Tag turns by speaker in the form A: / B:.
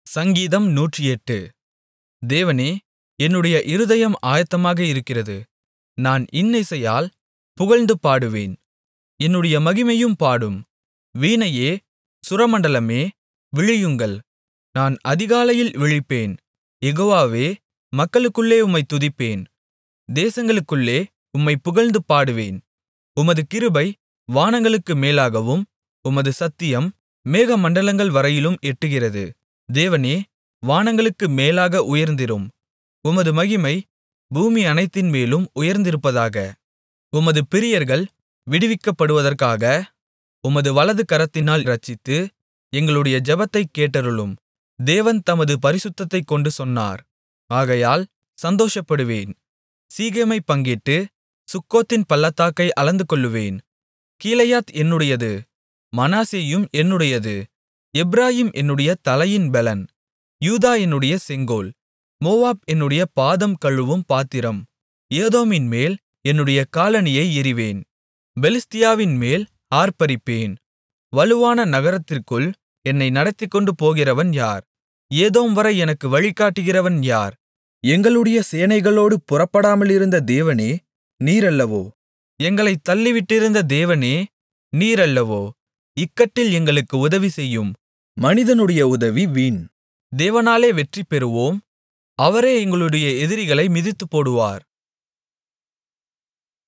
A: சங்கீதம் நூற்றெட்டு தேவனே என்னுடைய இருதயம் ஆயத்தமாக இருக்கிறது நான் இன்னிசையால் புகழ்ந்து பாடுவேன் என்னுடைய மகிமையும் பாடும் வீணையே சுரமண்டலமே விழியுங்கள் நான் அதிகாலையில் விழிப்பேன் யெகோவாவே மக்களுக்குள்ளே உம்மைத் துதிப்பேன் தேசங்களுக்குள்ளே உம்மைப் புகழ்ந்து பாடுவேன் உமது கிருபை வானங்களுக்கு மேலாகவும் உமது சத்தியம் மேகமண்டலங்கள் வரையிலும் எட்டுகிறது தேவனே வானங்களுக்கு மேலாக உயர்ந்திரும் உமது மகிமை பூமி அனைத்தின்மேலும் உயர்ந்திருப்பதாக உமது பிரியர்கள் விடுவிக்கப்படுவதற்காக உமது வலது கரத்தினால் இரட்சித்து எங்களுடைய ஜெபத்தைக் கேட்டருளும் தேவன் தமது பரிசுத்தத்தைக் கொண்டு சொன்னார் ஆகையால் சந்தோஷப்படுவேன் சீகேமைப் பங்கிட்டு சுக்கோத்தின் பள்ளத்தாக்கை அளந்துகொள்ளுவேன் கீலேயாத் என்னுடையது மனாசேயும் என்னுடையது எப்பிராயீம் என்னுடைய தலையின் பெலன் யூதா என்னுடைய செங்கோல் மோவாப் என்னுடைய பாதம் கழுவும் பாத்திரம் ஏதோமின்மேல் என்னுடைய காலணியை எறிவேன் பெலிஸ்தியாவின்மேல் ஆர்ப்பரிப்பேன் வலுவான நகரத்திற்குள் என்னை நடத்திக்கொண்டு போகிறவன் யார் ஏதோம்வரை எனக்கு வழிகாட்டுகிறவன் யார் எங்களுடைய சேனைகளோடு புறப்படாமலிருந்த தேவனே நீரல்லவோ எங்களைத் தள்ளிவிட்டிருந்த தேவனே நீரல்லவோ இக்கட்டில் எங்களுக்கு உதவி செய்யும்
B: மனிதனுடைய உதவி வீண்
A: தேவனாலே வெற்றி பெறுவோம் அவரே எங்களுடைய எதிரிகளை மிதித்துப்போடுவார்